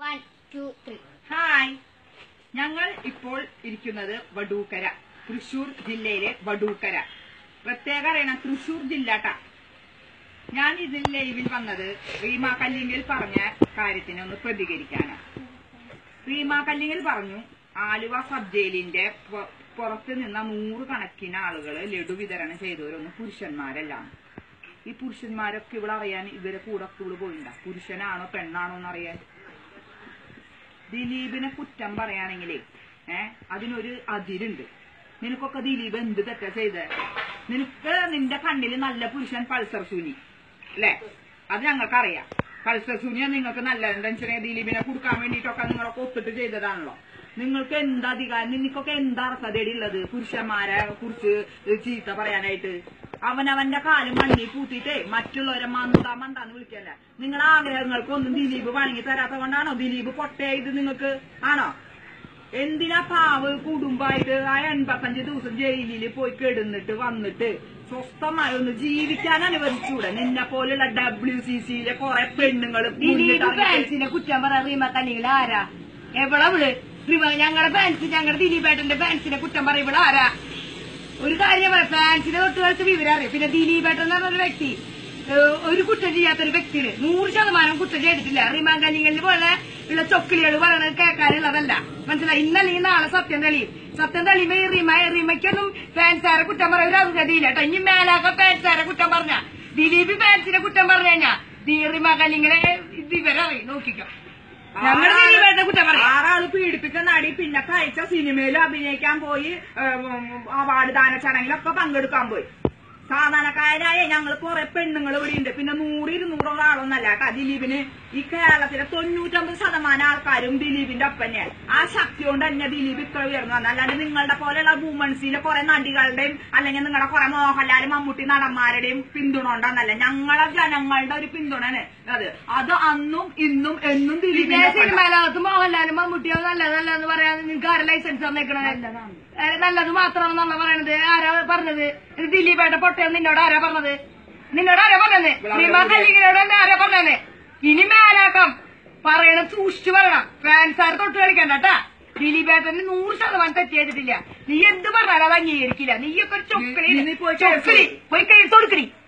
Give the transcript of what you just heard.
One two three hi ഞങ്ങൾ ഇപ്പോൾ ഇരിക്കുന്നത് വടൂക്കര തൃശൂർ ജില്ലയിലെ വടൂക്കര പ്രത്യേക അറിയണം തൃശൂർ ജില്ലാട്ടാ ഞാൻ ഇതിൽ ലൈവിൽ വന്നത് റീമ കല്ലിങ്ങിൽ പറഞ്ഞ കാര്യത്തിന് ഒന്ന് പ്രതികരിക്കാനാണ് റീമ കല്ലിങ്ങിൽ പറഞ്ഞു ആലുവ സബ് ജയിലിന്റെ പു- പുറത്ത് നിന്ന നൂറുകണക്കിന് ആളുകൾ ലഡു വിതരണം ചെയ്തവരൊന്നും പുരുഷന്മാരല്ല ഈ പുരുഷന്മാരൊക്കെ ഇവിടെ അറിയാൻ ഇവരെ കൂടെ ഒക്കെ ഇവിടെ പോയിണ്ട പുരുഷനാണോ പെണ്ണാണോ എന്നറിയാൻ ദിലീപിനെ കുറ്റം പറയുകയാണെങ്കിലേ ഏ അതിനൊരു അതിരുണ്ട് നിനക്കൊക്കെ ദിലീപ് എന്ത് തെറ്റാ ചെയ്തേ നിനക്ക് നിന്റെ കണ്ണിൽ നല്ല പുരുഷൻ പൾസർ സൂനി അല്ലേ അത് ഞങ്ങൾക്കറിയാം പൾസർ സൂനിയ നിങ്ങൾക്ക് നല്ല എന്താ വെച്ചാൽ ദിലീപിനെ കൊടുക്കാൻ വേണ്ടിയിട്ടൊക്കെ നിങ്ങളൊക്കെ ഒത്തിട്ട് ചെയ്തതാണല്ലോ നിങ്ങൾക്ക് എന്താ അധികാരം നിനക്കൊക്കെ എന്താ അർഹതയുടെ ഉള്ളത് പുരുഷന്മാരെ കുറിച്ച് ചീത്ത പറയാനായിട്ട് അവനവന്റെ കാലും മണ്ണി പൂത്തിട്ടേ മറ്റുള്ളവരെ മന്ത മന്താന്ന് വിളിക്കല്ല നിങ്ങളുടെ ആഗ്രഹങ്ങൾക്കൊന്നും ദിലീപ് വണങ്ങി തരാത്ത കൊണ്ടാണോ ദിലീപ് പൊട്ടയായത് നിങ്ങൾക്ക് ആണോ എന്തിനാ പാവ് കുടുംബമായിട്ട് ആ എൺപത്തഞ്ച് ദിവസം ജയിലിൽ പോയി കിടന്നിട്ട് വന്നിട്ട് സ്വസ്ഥമായി ഒന്ന് ജീവിക്കാൻ അനുവദിച്ചൂടെ നിന്നെ പോലുള്ള ഡബ്ല്യു സി സിയിലെ കുറെ പെണ്ണുങ്ങൾ ദിലീപ് ഫാൻസിനെ കുറ്റം പറയാൻ റീമ കല്ലിങ്ങൾ ആരാ എവിടെ വിള് റീമ ഞങ്ങളുടെ ഫാൻസ് ഞങ്ങളുടെ ദിലീപേട്ടന്റെ ഫാൻസിനെ കുറ്റം പറയും ഇവിടെ ആരാ ഒരു കാര്യം പറയാം ഫാൻസിനെ തൊട്ട് കളിച്ച് വിവരം അറിയാം പിന്നെ ദിലീപേട്ടൻ എന്ന് പറഞ്ഞൊരു വ്യക്തി ഏഹ്, ഒരു കുറ്റം ചെയ്യാത്ത ഒരു വ്യക്തിന് നൂറ് ശതമാനം കുറ്റം ചെയ്തിട്ടില്ല റീമാൻ കല്ലിങ്ങളിൽ പോലെ ഉള്ള ചൊക്കിളികൾ പറയണത് കേൾക്കാനുള്ളതല്ല മനസ്സിലായി ഇന്നല്ലെങ്കിൽ നാളെ സത്യം തെളിയും സത്യം തെളിയുമ്പോ ഈ റീമ റീമയ്ക്കൊന്നും ഫാൻസാരെ കുറ്റം പറയാൻ ഒരു അർഹതയില്ല കേട്ടോ ഇനി മേലാക്ക ഫാൻസാരെ കുറ്റം പറഞ്ഞ ദിലീപ് ഫാൻസിനെ കുറ്റം പറഞ്ഞു കഴിഞ്ഞാ റീമ കല്ലിങ്ങളെ വിവരറിയും നോക്കിക്കോ ഞങ്ങളുടെ ദിലീപേട്ടനെ കുറ്റം പറയാം ആറാള് പീഡിപ്പിക്കുന്ന നടി പിന്നെ കഴിച്ച സിനിമയിൽ അഭിനയിക്കാൻ പോയി അവാർഡ് ദാന ചടങ്ങിലൊക്കെ പങ്കെടുക്കാൻ പോയി സാധാരണക്കാരായ ഞങ്ങൾ കുറെ പെണ്ണുങ്ങൾ ഇവിടെ ഉണ്ട് പിന്നെ നൂറ് ഇരുന്നൂറുള്ള ആളൊന്നല്ല കേട്ടോ ദിലീപിന് ഈ കേരളത്തിലെ തൊണ്ണൂറ്റൊമ്പത് ശതമാനം ആൾക്കാരും ദിലീപിന്റെ ഒപ്പം തന്നെയാണ് ആ ശക്തി കൊണ്ട് തന്നെ ദിലീപ് ഇത്ര ഉയർന്നു വന്നു അല്ലാണ്ട് നിങ്ങളുടെ പോലെയുള്ള വുമൺസിലെ കുറെ നടികളുടെയും അല്ലെങ്കിൽ നിങ്ങളുടെ കുറെ മോഹൻലാൽ മമ്മൂട്ടി നടന്മാരുടെയും പിന്തുണ കൊണ്ടൊന്നല്ല ഞങ്ങളെ ജനങ്ങളുടെ ഒരു പിന്തുണയാണ് അത് അത് അന്നും ഇന്നും എന്നും പിന്നെ ദിലീപിന്റെ ഒപ്പം ഉണ്ടാവും. സിനിമയിലകത്ത് മോഹൻലാലും മമ്മൂട്ടിയോ നല്ലതല്ലെന്ന് പറയാൻ നിങ്ങൾക്ക് ആരെ ലൈസൻസ് തന്നേക്കണത് ഏ, നല്ലത് മാത്രമാണെന്നുള്ള പറയണത് ആരാ പറഞ്ഞത് ഇത് ദിലീപേട്ട പൊട്ടയെന്ന് നിന്നോട് ആരാ പറഞ്ഞത് നിന്നോട് ആരാ പറഞ്ഞത് ഭീമാ കല്ലിങ്ങിനോട് തന്നെ ആരാ പറഞ്ഞത് ഇനി മേലാക്കം പറയണം സൂക്ഷിച്ചു പറയണം ഫാൻസാർ തൊട്ട് കളിക്കണ്ട കേട്ടാ ദിലീപേട്ടന് നൂറ് ശതമാനം തെറ്റ് ചെയ്തിട്ടില്ല നീ എന്ത് പറഞ്ഞാലും അത് അംഗീകരിക്കില്ല നീയൊക്കെ ഒരു ചൊക്കലി നീ- നീ പോയി കേസ് ചൊക്കലി പോയി കേസ് കൊടുക്കണി